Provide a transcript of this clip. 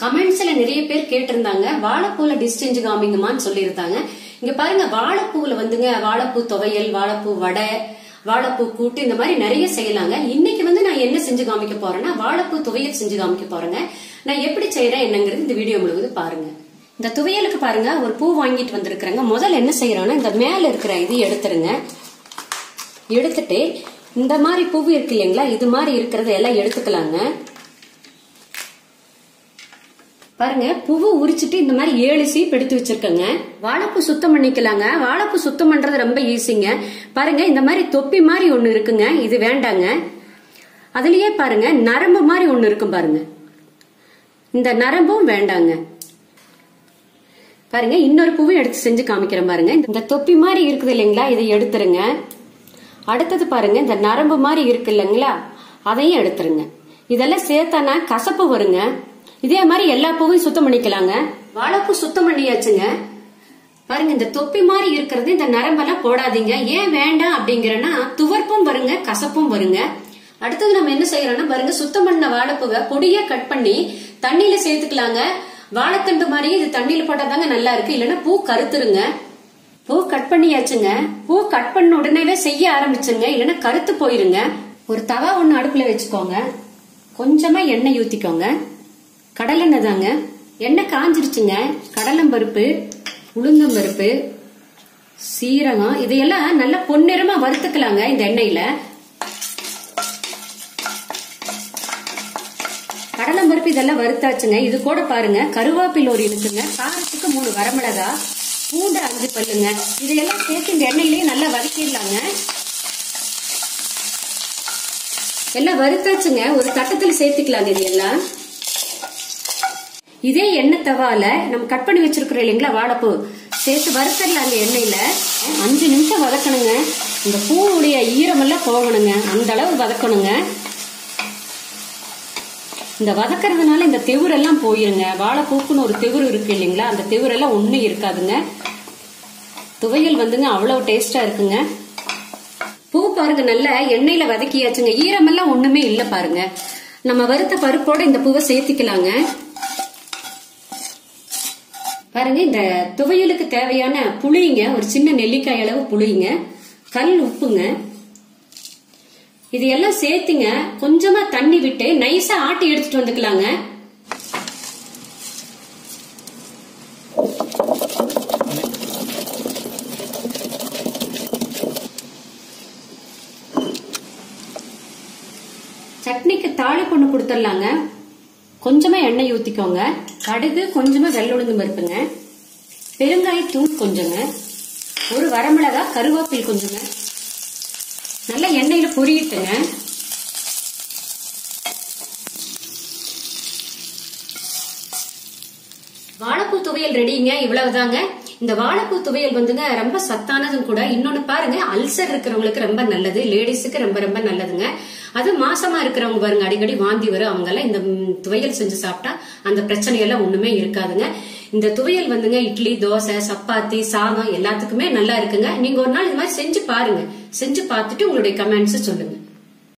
கமெண்ட்ஸ்ல நிறைய பேர் கேட்டிருந்தாங்க வாழைப்பூல டிஷ் செஞ்சு காமிங்கம்மான்னு சொல்லியிருந்தாங்க இங்க பாருங்க வாழைப்பூல வந்துங்க வாழைப்பூ துவையல் வாழைப்பூ வடை வாழைப்பூ கூட்டு இந்த மாதிரி நிறைய செய்யலாங்க இன்னைக்கு வந்து நான் என்ன செஞ்சு காமிக்க போறேன்னா வாழைப்பூ துவையல் செஞ்சு காமிக்க போறேங்க நான் எப்படி செய்யறேன் என்னங்கிறது இந்த வீடியோ முழுவதும் பாருங்க இந்த துவையலுக்கு பாருங்க ஒரு பூ வாங்கிட்டு வந்திருக்கிறேங்க முதல்ல என்ன செய்யறோம்னா இந்த மேல இருக்கிற இது எடுத்துருங்க எடுத்துட்டு இந்த மாதிரி பூ இருக்கு இல்லைங்களா இது மாதிரி இருக்கிறத எல்லாம் எடுத்துக்கலாங்க பாருங்க பூவை உரிச்சிட்டு இந்த மாதிரி ஏழு சீப் எடுத்து வச்சிருக்கேங்க வாழைப்பூ சுத்தம் பண்ணிக்கலாங்க வாழைப்பூ சுத்தம் பண்றது ரொம்ப ஈஸிங்க பாருங்க இந்த மாதிரி தொப்பி மாதிரி ஒண்ணு இருக்குங்க இது வேண்டாங்க அதுலயே பாருங்க நரம்பு மாதிரி ஒண்ணு இருக்கும் பாருங்க இந்த நரம்பும் வேண்டாங்க பாருங்க இன்னொரு பூவும் எடுத்து செஞ்சு காமிக்கிறேன் பாருங்க இந்த தொப்பி மாதிரி இருக்குது இல்லைங்களா இதை எடுத்துருங்க அடுத்தது பாருங்க இந்த நரம்பு மாதிரி இருக்கு இல்லைங்களா அதையும் எடுத்துருங்க இதெல்லாம் சேர்த்தானா கசப்பு வருங்க இதே மாதிரி எல்லா பூவையும் சுத்தம் பண்ணிக்கலாங்க வாழைப்பூ சுத்தம் பண்ணியாச்சுங்க பாருங்க இந்த தொப்பி மாதிரி இருக்கிறது இந்த நரம்பெல்லாம் போடாதீங்க ஏன் வேண்டாம் அப்படிங்கிறன்னா துவர்ப்பும் வருங்க கசப்பும் வருங்க அடுத்தது நம்ம என்ன செய்யறோம்னா பாருங்க சுத்தம் பண்ண வாழைப்பூவை பொடியா கட் பண்ணி தண்ணியில சேர்த்துக்கலாங்க வாழைத்தண்டு மாதிரி இது தண்ணியில போட்டாதாங்க நல்லா இருக்கு இல்லைன்னா பூ கருத்துருங்க பூ கட் பண்ணியாச்சுங்க பூ கட் பண்ண உடனேவே செய்ய ஆரம்பிச்சுங்க இல்லைன்னா கருத்து போயிருங்க ஒரு தவா ஒண்ணு அடுப்புல வச்சுக்கோங்க கொஞ்சமா எண்ணெய் ஊத்திக்கோங்க கடலெண்ணெய் தாங்க எண்ணெய் காஞ்சிருச்சுங்க கடலம்பருப்பு உளுந்தம்பருப்பு சீரகம் இதையெல்லாம் நல்லா பொன்னிறமா வறுத்துக்கலாங்க இந்த எண்ணெயில கடலம்பருப்பு இதெல்லாம் வறுத்தாச்சுங்க இது கூட பாருங்க கருவேப்பில் ஒரு இருக்குங்க காரத்துக்கு மூணு வரமிளகா பூண்டு அஞ்சு பல்லுங்க இதையெல்லாம் சேர்த்து இந்த எண்ணெயிலேயே நல்லா வதக்கிடலாங்க எல்லாம் வறுத்தாச்சுங்க ஒரு தட்டத்துல சேர்த்துக்கலாங்க இது எல்லாம் இதே எண்ணெய் தவால நம்ம கட் பண்ணி வச்சிருக்கிறோம் இல்லைங்களா வாழைப்பூ சேர்த்து வறுத்தரலாங்க எண்ணெயில அஞ்சு நிமிஷம் வதக்கணுங்க இந்த பூவுடைய ஈரமெல்லாம் போகணுங்க அந்த அளவு வதக்கணுங்க இந்த வதக்கறதுனால இந்த தெவுரெல்லாம் போயிருங்க வாழைப்பூக்குன்னு ஒரு தெவுரு இருக்கு இல்லைங்களா அந்த தெவுரெல்லாம் ஒன்றும் இருக்காதுங்க துவையல் வந்துங்க அவ்வளவு டேஸ்டா இருக்குங்க பூ பாருங்க நல்லா எண்ணெயில வதக்கியாச்சுங்க ஈரமெல்லாம் ஒண்ணுமே இல்ல பாருங்க நம்ம வறுத்த பருப்போட இந்த பூவை சேர்த்திக்கலாங்க பாருங்க இந்த துவையலுக்கு தேவையான புளிங்க ஒரு சின்ன நெல்லிக்காய் அளவு புளிங்க கல் உப்புங்க இது எல்லாம் சேர்த்துங்க கொஞ்சமா தண்ணி விட்டு நைஸா ஆட்டி எடுத்துட்டு வந்துக்கலாங்க சட்னிக்கு தாளி பொண்ணு கொடுத்துடலாங்க கொஞ்சமா எண்ணெய் ஊத்திக்கோங்க கடுகு கொஞ்சமா வெள்ளுளுந்து பருப்புங்க பெருங்காயத்தூள் கொஞ்சங்க ஒரு வரமிளகா கருவேப்பில் கொஞ்சங்க நல்லா எண்ணெயில பொரியிட்டுங்க வாழைப்பூ துவையல் ரெடிங்க இவ்வளவுதாங்க இந்த வாழைப்பூ துவையல் வந்துங்க ரொம்ப சத்தானதும் கூட இன்னொன்னு பாருங்க அல்சர் இருக்கிறவங்களுக்கு ரொம்ப நல்லது லேடிஸுக்கு ரொம்ப ரொம்ப நல்லதுங்க அது மாசமா இருக்கிறவங்க பாருங்க அடிக்கடி வாந்தி வரும் அவங்க எல்லாம் இந்த ம், துவையல் செஞ்சு சாப்பிட்டா அந்த பிரச்சனையெல்லாம் ஒண்ணுமே இருக்காதுங்க இந்த துவையல் வந்துங்க இட்லி தோசை சப்பாத்தி சாதம் எல்லாத்துக்குமே நல்லா இருக்குங்க நீங்க ஒரு நாள் இது மாதிரி செஞ்சு பாருங்க செஞ்சு பார்த்துட்டு உங்களுடைய கமெண்ட்ஸ் சொல்லுங்க